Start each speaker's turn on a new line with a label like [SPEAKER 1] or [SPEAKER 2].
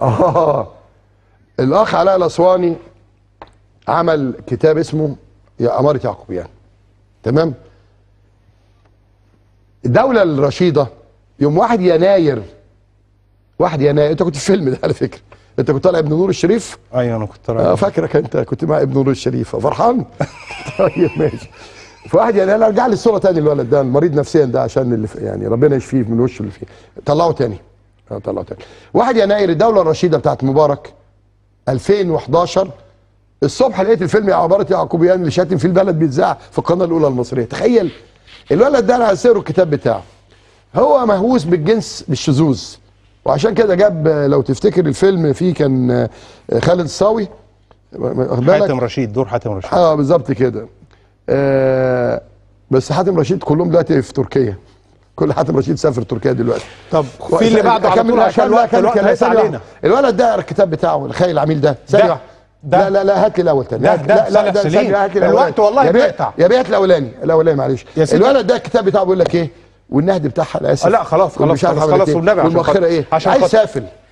[SPEAKER 1] اه الاخ علاء الاسواني عمل كتاب اسمه يا اماره يعقوبيان تمام الدوله الرشيده يوم 1 يناير 1 يناير انت كنت في الفيلم ده على فكره انت كنت طالع ابن نور الشريف
[SPEAKER 2] ايوه انا كنت
[SPEAKER 1] اه
[SPEAKER 2] رايح
[SPEAKER 1] فاكرك انت كنت مع ابن نور الشريف فرحان طيب ماشي في واحد يعني انا ارجع لي الصوره تاني الولد ده المريض نفسيا ده عشان اللي في يعني ربنا يشفيه من وشه اللي فيه طلعه تاني اه طلعه تاني 1 يناير الدوله الرشيده بتاعت مبارك 2011 الصبح لقيت الفيلم يا عباره يعقوبيان اللي شاتم فيه البلد بيتذاع في القناه الاولى المصريه تخيل الولد ده انا هسيره الكتاب بتاعه هو مهووس بالجنس بالشذوذ وعشان كده جاب لو تفتكر الفيلم فيه كان خالد الصاوي واخد بالك؟
[SPEAKER 2] حاتم رشيد دور حاتم رشيد
[SPEAKER 1] اه بالظبط كده آه بس حاتم رشيد كلهم دلوقتي في تركيا كل حاتم رشيد سافر تركيا دلوقتي
[SPEAKER 2] طب في اللي بعده على
[SPEAKER 1] أكمل-
[SPEAKER 2] طول عشان
[SPEAKER 1] أكمل-
[SPEAKER 2] الوقت
[SPEAKER 1] أكمل
[SPEAKER 2] الوقت
[SPEAKER 1] كلام.
[SPEAKER 2] هيقطع
[SPEAKER 1] ثانية
[SPEAKER 2] علينا
[SPEAKER 1] واحدة. الولد ده الكتاب بتاعه الخيل العميل ده ثانية
[SPEAKER 2] ده-
[SPEAKER 1] واحدة.
[SPEAKER 2] ده-
[SPEAKER 1] لا لا لا هات لي الاول تاني
[SPEAKER 2] ده-
[SPEAKER 1] هات-
[SPEAKER 2] ده
[SPEAKER 1] لا لا
[SPEAKER 2] صالح
[SPEAKER 1] ده
[SPEAKER 2] سليم.
[SPEAKER 1] ثانية هات لي الأولاني.
[SPEAKER 2] الوقت والله
[SPEAKER 1] يا بيه-
[SPEAKER 2] بيقطع.
[SPEAKER 1] يا بيت الاولاني الاولاني معلش
[SPEAKER 2] يا سيدي.
[SPEAKER 1] الولد ده الكتاب بتاعه بيقول لك ايه والنهد بتاعها انا اسف
[SPEAKER 2] آه لا، خلاص، خلاص،
[SPEAKER 1] والمش عارف
[SPEAKER 2] خلاص،
[SPEAKER 1] عملت
[SPEAKER 2] خلاص،
[SPEAKER 1] إيه.
[SPEAKER 2] والنبي عشان
[SPEAKER 1] والمؤخره
[SPEAKER 2] خاطر-
[SPEAKER 1] ايه
[SPEAKER 2] عشان
[SPEAKER 1] عايز
[SPEAKER 2] خاطر-
[SPEAKER 1] سافل